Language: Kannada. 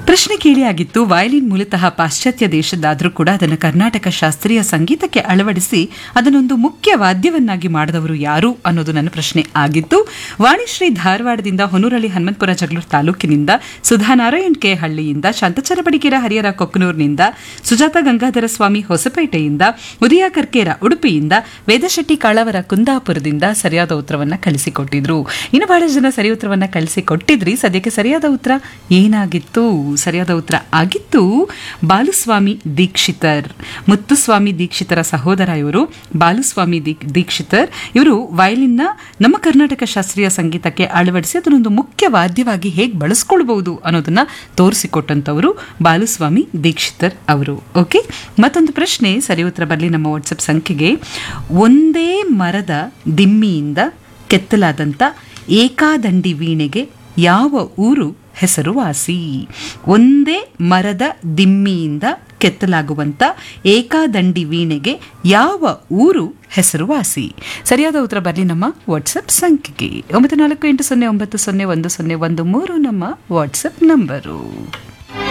ಪ್ರಶ್ನೆ ಕೇಳಿಯಾಗಿತ್ತು ವಯಲಿನ್ ಮೂಲತಃ ಪಾಶ್ಚಾತ್ಯ ದೇಶದ್ದಾದರೂ ಕೂಡ ಅದನ್ನು ಕರ್ನಾಟಕ ಶಾಸ್ತ್ರೀಯ ಸಂಗೀತಕ್ಕೆ ಅಳವಡಿಸಿ ಅದನ್ನೊಂದು ಮುಖ್ಯ ವಾದ್ಯವನ್ನಾಗಿ ಮಾಡಿದವರು ಯಾರು ಅನ್ನೋದು ನನ್ನ ಪ್ರಶ್ನೆ ಆಗಿತ್ತು ವಾಣಿಶ್ರೀ ಧಾರವಾಡದಿಂದ ಹೊನೂರಳ್ಳಿ ಹನುಮಂತಪುರ ಜಗಳೂರು ತಾಲೂಕಿನಿಂದ ಸುಧಾನಾರಾಯಣ್ ಕೆ ಹಳ್ಳಿಯಿಂದ ಶಾಂತಚರ ಬಡಿಗೇರ ಹರಿಹರ ಕೊಕ್ಕನೂರಿನಿಂದ ಸುಜಾತ ಗಂಗಾಧರ ಸ್ವಾಮಿ ಹೊಸಪೇಟೆಯಿಂದ ಉದಯ ಕರ್ಕೇರ ಉಡುಪಿಯಿಂದ ವೇದಶೆಟ್ಟಿ ಕಾಳವರ ಕುಂದಾಪುರದಿಂದ ಸರಿಯಾದ ಉತ್ತರವನ್ನ ಕಳಿಸಿಕೊಟ್ಟಿದ್ರು ಇನ್ನು ಬಹಳ ಜನ ಸರಿ ಉತ್ತರವನ್ನ ಕಳಿಸಿಕೊಟ್ಟಿದ್ರಿ ಸದ್ಯಕ್ಕೆ ಸರಿಯಾದ ಉತ್ತರ ಏನಾಗಿತ್ತು ಸರಿಯಾದ ಉತ್ತರ ಆಗಿತ್ತು ಬಾಲುಸ್ವಾಮಿ ದೀಕ್ಷಿತರ್ ಮುತ್ತುಸ್ವಾಮಿ ದೀಕ್ಷಿತರ ಸಹೋದರ ಇವರು ಬಾಲುಸ್ವಾಮಿ ದೀಕ್ ದೀಕ್ಷಿತರ್ ಇವರು ವಯಲಿನ್ನ ನಮ್ಮ ಕರ್ನಾಟಕ ಶಾಸ್ತ್ರೀಯ ಸಂಗೀತಕ್ಕೆ ಅಳವಡಿಸಿ ಅದನ್ನೊಂದು ಮುಖ್ಯ ವಾದ್ಯವಾಗಿ ಹೇಗೆ ಬಳಸ್ಕೊಳ್ಬಹುದು ಅನ್ನೋದನ್ನ ತೋರಿಸಿಕೊಟ್ಟಂತವರು ಬಾಲುಸ್ವಾಮಿ ದೀಕ್ಷಿತರ್ ಅವರು ಓಕೆ ಮತ್ತೊಂದು ಪ್ರಶ್ನೆ ಸರಿ ಉತ್ತರ ಬರಲಿ ನಮ್ಮ ವಾಟ್ಸಪ್ ಸಂಖ್ಯೆಗೆ ಒಂದೇ ಮರದ ದಿಮ್ಮಿಯಿಂದ ಕೆತ್ತಲಾದಂಥ ಏಕಾದಂಡಿ ವೀಣೆಗೆ ಯಾವ ಊರು ಹೆಸರುವಾಸಿ ಒಂದೇ ಮರದ ದಿಮ್ಮಿಯಿಂದ ಕೆತ್ತಲಾಗುವಂಥ ಏಕಾದಂಡಿ ವೀಣೆಗೆ ಯಾವ ಊರು ಹೆಸರುವಾಸಿ ಸರಿಯಾದ ಉತ್ತರ ಬರಲಿ ನಮ್ಮ ವಾಟ್ಸಪ್ ಸಂಖ್ಯೆಗೆ ಒಂಬತ್ತು ನಾಲ್ಕು ಎಂಟು ಸೊನ್ನೆ ಒಂಬತ್ತು ಸೊನ್ನೆ ಒಂದು ಸೊನ್ನೆ ಒಂದು ಮೂರು ನಮ್ಮ ವಾಟ್ಸಪ್ ನಂಬರು